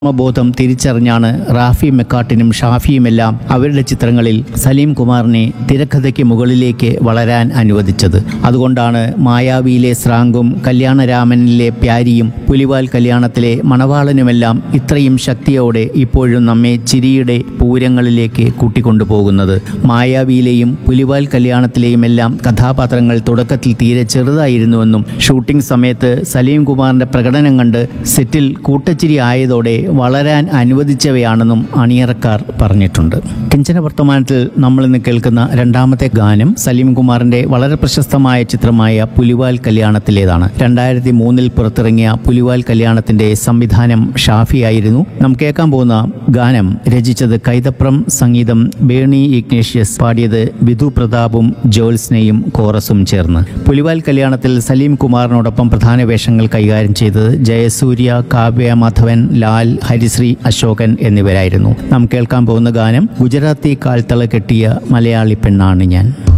ബോധം തിരിച്ചറിഞ്ഞാണ് റാഫി മെക്കാട്ടിനും ഷാഫിയുമെല്ലാം അവരുടെ ചിത്രങ്ങളിൽ സലീം കുമാറിനെ തിരക്കഥയ്ക്ക് മുകളിലേക്ക് വളരാൻ അനുവദിച്ചത് അതുകൊണ്ടാണ് മായാവിയിലെ സ്രാങ്കും കല്യാണരാമനിലെ പ്യാരിയും പുലിവാൽ കല്യാണത്തിലെ മണവാളനുമെല്ലാം ഇത്രയും ശക്തിയോടെ ഇപ്പോഴും നമ്മെ ചിരിയുടെ പൂരങ്ങളിലേക്ക് കൂട്ടിക്കൊണ്ടുപോകുന്നത് മായാവിയിലെയും പുലിവാൽ കല്യാണത്തിലെയും എല്ലാം കഥാപാത്രങ്ങൾ തുടക്കത്തിൽ തീരെ ചെറുതായിരുന്നുവെന്നും ഷൂട്ടിംഗ് സമയത്ത് സലീം കുമാറിന്റെ പ്രകടനം കണ്ട് സെറ്റിൽ കൂട്ടച്ചിരി ആയതോടെ വളരാൻ അനുവദിച്ചവയാണെന്നും അണിയറക്കാർ പറഞ്ഞിട്ടുണ്ട് കിഞ്ചന വർത്തമാനത്തിൽ നമ്മൾ ഇന്ന് കേൾക്കുന്ന രണ്ടാമത്തെ ഗാനം സലീം കുമാറിന്റെ വളരെ പ്രശസ്തമായ ചിത്രമായ പുലിവാൽ കല്യാണത്തിലേതാണ് രണ്ടായിരത്തി മൂന്നിൽ പുറത്തിറങ്ങിയ പുലിവാൽ കല്യാണത്തിന്റെ സംവിധാനം ഷാഫിയായിരുന്നു നാം കേൾക്കാൻ പോകുന്ന ഗാനം രചിച്ചത് കൈതപ്രം സംഗീതം ബേണി ഇഗ്നേഷ്യസ് പാടിയത് വിധു പ്രതാപും ജോത്സ്നയും കോറസും ചേർന്ന് പുലിവാൽ കല്യാണത്തിൽ സലീം കുമാറിനോടൊപ്പം പ്രധാന വേഷങ്ങൾ കൈകാര്യം ചെയ്തത് ജയസൂര്യ കാവ്യ മാധവൻ ലാൽ ഹരിശ്രീ അശോകൻ എന്നിവരായിരുന്നു നാം കേൾക്കാൻ പോകുന്ന ഗാനം ഗുജറാത്തി കാൽത്തള കെട്ടിയ മലയാളി പെണ്ണാണ് ഞാൻ